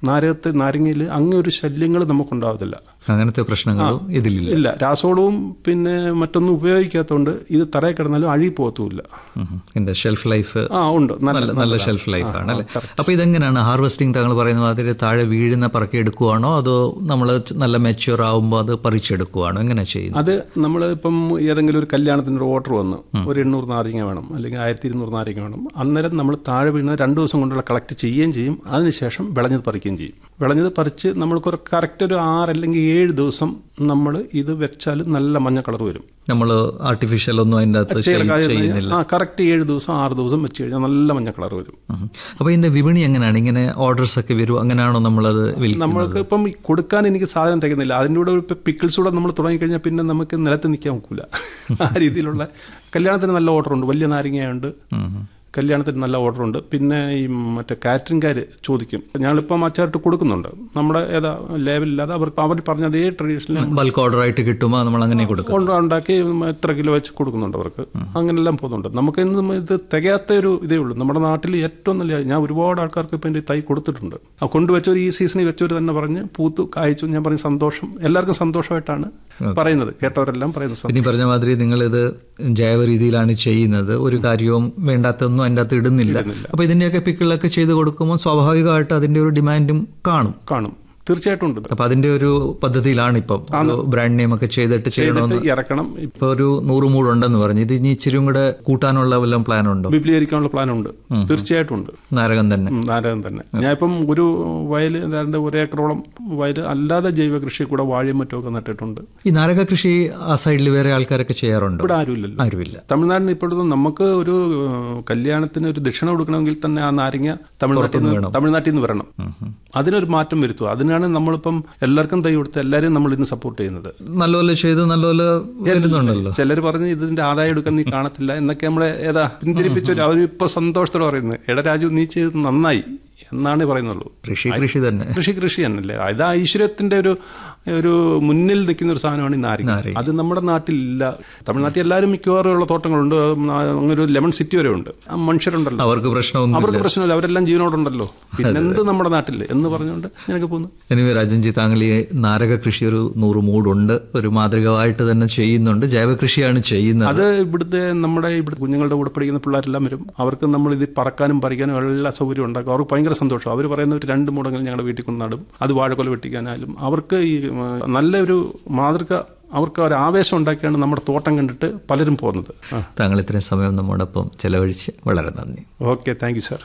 നാരകത്തെ നാരങ്ങയിൽ അങ്ങനെ ഒരു ശല്യങ്ങൾ നമുക്കുണ്ടാവത്തില്ല അങ്ങനത്തെ പ്രശ്നങ്ങളും ഇതിലില്ല ഇല്ല രാസവളവും പിന്നെ മറ്റൊന്നും ഉപയോഗിക്കാത്തതുകൊണ്ട് ഇത് തറയിൽ കിടന്നാലും അഴി പോകത്തുമില്ല ഉം. ഇതിന്റെ ഷെൽഫ് ലൈഫ് ആ ഉണ്ട് നല്ല നല്ല നല്ല ഷെൽഫ് ലൈഫ് ആണ് അല്ലേ അപ്പൊ ഇതെങ്ങനെയാണ് ഹാർവെസ്റ്റിംഗ് താങ്കൾ പറയുന്ന മാതിരി താഴെ വീഴുന്ന പറക്കി എടുക്കുവാണോ അതോ നമ്മൾ നല്ല മെച്യൂർ ആവുമ്പോൾ അത് പറിച്ചെടുക്കുവാണോ എങ്ങനെ ചെയ്യുന്നത് അത് നമ്മൾ ഇപ്പം ഏതെങ്കിലും ഒരു കല്യാണത്തിന് ഒരു ഓർഡർ വന്നു ഒരു എണ്ണൂറ് നാരങ്ങ വേണം അല്ലെങ്കിൽ ആയിരത്തി ഇരുന്നൂറ് നാരങ്ങ വേണം അന്നേരം നമ്മൾ താഴെ വീഴുന്ന രണ്ട് ദിവസം കൊണ്ടുള്ള കളക്ട് ചെയ്യുകയും ചെയ്യും അതിനുശേഷം വിളഞ്ഞത് പറിക്കുകയും ചെയ്യും വിളഞ്ഞത് പറിച്ച് നമ്മൾക്ക് ഒരു കറക്റ്റ് ഒരു ആറ് അല്ലെങ്കിൽ ഏഴ് ദിവസം നമ്മൾ ഇത് വെച്ചാൽ നല്ല മഞ്ഞ കളർ വരും നമ്മൾ ആർട്ടിഫിഷ്യൽ ഒന്നും അതിൻ്റെ അകത്ത് ചെയ്യ- ചെയ്യുന്നില്ല ആ കറക്റ്റ് ഏഴ് ദിവസം ആറ് ദിവസം വെച്ച് കഴിഞ്ഞാൽ നല്ല മഞ്ഞ കളർ വരും ഉം. അപ്പൊ ഇതിന്റെ വിപണി എങ്ങനെയാണ് ഇങ്ങനെ ഓർഡേഴ്സ് ഒക്കെ വരും അങ്ങനെയാണോ നമ്മളത് വിൽക്കുന്നത് നമ്മൾക്ക് ഇപ്പം ഈ കൊടുക്കാൻ എനിക്ക് സാധനം തികയുന്നില്ല അതിൻ്റെ കൂടെ ഒരു പിക്കിൾസ് കൂടെ നമ്മൾ തുടങ്ങിക്കഴിഞ്ഞാൽ പിന്നെ നമുക്ക് നിലത്ത് നിൽക്കാൻ ഒക്കില്ല ആ രീതിയിലുള്ള കല്യാണത്തിന് നല്ല ഓർഡർ ഉണ്ട് വലിയ നാരങ്ങയുണ്ട് കല്യാണത്തിന് നല്ല ഓർഡർ ഉണ്ട് പിന്നെ ഈ മറ്റേ കാറ്ററിംഗുകാർ ചോദിക്കും ഞങ്ങളിപ്പം അച്ചാറിട്ട് കൊടുക്കുന്നുണ്ട് നമ്മുടെ ഏതാ ലേബലില്ലാതെ അവർക്ക് അവർ പറഞ്ഞ അതേ ട്രഡീഷണൽ ബൾക്ക് ഓർഡർ ആയിട്ട് കിട്ടുമ്പോൾ നമ്മൾ അങ്ങനെ കൊടുക്കും കൊണ്ട് ഉണ്ടാക്കി എത്ര കിലോ വെച്ച് കൊടുക്കുന്നുണ്ട് അവർക്ക് അങ്ങനെല്ലാം പോകുന്നുണ്ട് നമുക്ക് ഇന്ന് ഇത് തികയാത്ത ഒരു ഇതേ ഉള്ളൂ നമ്മുടെ നാട്ടിൽ ഏറ്റവും നല്ല ഞാൻ ഒരുപാട് ആൾക്കാർക്ക് ഇപ്പം എൻ്റെ തൈ കൊടുത്തിട്ടുണ്ട് ആ കൊണ്ടുവച്ചവർ ഈ സീസണിൽ വെച്ചവർ തന്നെ പറഞ്ഞ് പൂത്ത് കായ്ച്ചു ഞാൻ പറഞ്ഞ സന്തോഷം എല്ലാവർക്കും സന്തോഷമായിട്ടാണ് പറയുന്നത് കേട്ടവരെല്ലാം പറയുന്നത് സന്തോഷം. പിന്നെ ഈ പറഞ്ഞ മാതിരി നിങ്ങളിത് ജൈവ രീതിയിലാണ് ചെയ്യുന്നത് ഒരു കാര്യവും വേണ്ടാത്തൊന്നും അതിൻ്റെ അകത്ത് ഇടുന്നില്ല അപ്പൊ ഇതിന്റെയൊക്കെ പിക്കിളൊക്കെ ചെയ്ത് കൊടുക്കുമ്പോൾ സ്വാഭാവികമായിട്ട് അതിന്റെ ഒരു ഡിമാൻഡും കാണും കാണും തീർച്ചയായിട്ടും ഉണ്ട് അപ്പൊ അതിന്റെ ഒരു പദ്ധതിയിലാണ് ഇപ്പം ബ്രാൻഡ് നെയിം ഒക്കെ ചെയ്തിട്ട് ചെയ്യണമെന്ന് ഇത് ഇറക്കണം ഇപ്പൊ ഒരു നൂറ് മൂടുണ്ടെന്ന് പറഞ്ഞു ഇത് ഇനി ഇച്ചിരിയും കൂടെ കൂട്ടാനുള്ള വല്ലതും പ്ലാൻ ഉണ്ടോ വിപുലീകരിക്കാനുള്ള പ്ലാൻ ഉണ്ട് തീർച്ചയായിട്ടും ഉണ്ട് നാരകം തന്നെ ഉം, നാരകം തന്നെ ഞാൻ ഇപ്പം ഒരു വയൽ ഏതാണ്ട് ഒരു ഏക്കറോളം വയൽ അല്ലാതെ ജൈവ കൃഷി കൂടെ വാഴയും മറ്റുമൊക്കെ നട്ടിട്ടുണ്ട് ഈ നാരക കൃഷി ആ സൈഡിൽ വേറെ ആൾക്കാരൊക്കെ ചെയ്യാറുണ്ടോ ഇവിടെ ആരുമില്ലല്ലോ ആരുമില്ല തമിഴ്നാടിന് ഇപ്പോഴത്തെ നമുക്ക് ഒരു ഏഹ്, കല്യാണത്തിന് ഒരു ദക്ഷിണ കൊടുക്കണമെങ്കിൽ തന്നെ ആ നാരങ്ങ തമിഴ്നാട്ടിൽ നിന്ന് തമിഴ്നാട്ടിൽ നിന്ന് വരണം അതിനൊരു മാറ്റം വരുത്തുക അതിനാണ് നമ്മളിപ്പം എല്ലാവർക്കും തൈ കൊടുത്ത് എല്ലാവരെയും നമ്മൾ ഇന്ന് സപ്പോർട്ട് ചെയ്യുന്നത് നല്ലപോലെ ചെയ്ത് നല്ലപോലെ വരുന്നുണ്ടല്ലോ ചിലർ പറഞ്ഞ് ഇതിന്റെ ആദായം എടുക്കാൻ നീ കാണത്തില്ല എന്നൊക്കെ നമ്മളെ ഏതാ പിന്തിരിപ്പിച്ചൊരു അവർ ഇപ്പൊ സന്തോഷത്തോടെ പറയുന്നത് എടാ രാജു നീ ചെയ്ത് നന്നായി എന്നാണ് പറയുന്നുള്ളൂ കൃഷി കൃഷി തന്നെ കൃഷി കൃഷി തന്നെയല്ലേ അത് ഐശ്വര്യത്തിന്റെ ഒരു ഒരു മുന്നിൽ നിൽക്കുന്ന ഒരു സാധനമാണ് ഈ നാരങ്ങ അത് നമ്മുടെ നാട്ടിലില്ല തമിഴ്നാട്ടിൽ എല്ലാവരും മിക്കവാറും ഉള്ള തോട്ടങ്ങളുണ്ട് അങ്ങനെ ഒരു ലെമൺ സിറ്റി വരെ ഉണ്ട് ആ മനുഷ്യരുണ്ടല്ലോ അവർക്ക് പ്രശ്നമൊന്നും അവർക്ക് പ്രശ്നമില്ല അവരെല്ലാം ജീവനോടുണ്ടല്ലോ പിന്നെ എന്ത് നമ്മുടെ നാട്ടിൽ എന്ന് പറഞ്ഞുകൊണ്ട് ഞാനൊക്കെ പോകുന്നു എനിവേ രാജൻജി താങ്കൾ ഈ നാരക കൃഷി ഒരു നൂറ് മൂടുണ്ട് ഒരു മാതൃകമായിട്ട് തന്നെ ചെയ്യുന്നുണ്ട് ജൈവ കൃഷിയാണ് ചെയ്യുന്നത് അത് ഇവിടുത്തെ നമ്മുടെ ഇവിടെ കുഞ്ഞുങ്ങളുടെ കൂടെ പഠിക്കുന്ന പിള്ളേരെല്ലാം വരും അവർക്ക് നമ്മൾ ഇത് പറക്കാനും പറിക്കാനും എല്ലാ സൗകര്യം ഉണ്ടാക്കും അവർക്ക് ഭയങ്കര സന്തോഷം അവർ പറയുന്ന ഒരു രണ്ട് മൂടങ്ങൾ ഞങ്ങളുടെ വീട്ടിൽ കൊണ്ട് നടും അത് വാഴക്കൊല വെട്ടിക്കാനായാലും അവർക്ക് ഈ ഉം, നല്ലൊരു മാതൃക അവർക്ക് ഒരു ആവേശം ഉണ്ടാക്കിയാണ് നമ്മുടെ തോട്ടം കണ്ടിട്ട് പലരും പോകുന്നത് താങ്കൾ ഇത്രയും സമയം നമ്മോടൊപ്പം ചെലവഴിച്ച് വളരെ നന്ദി ഓക്കെ താങ്ക് യു സാർ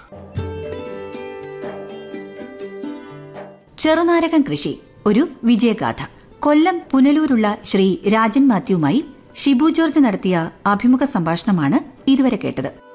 ചെറുനാരകം കൃഷി ഒരു വിജയഗാഥ കൊല്ലം പുനലൂരുള്ള ശ്രീ രാജൻ മാത്യുവുമായി ഷിബു ജോർജ് നടത്തിയ അഭിമുഖ സംഭാഷണമാണ് ഇതുവരെ കേട്ടത്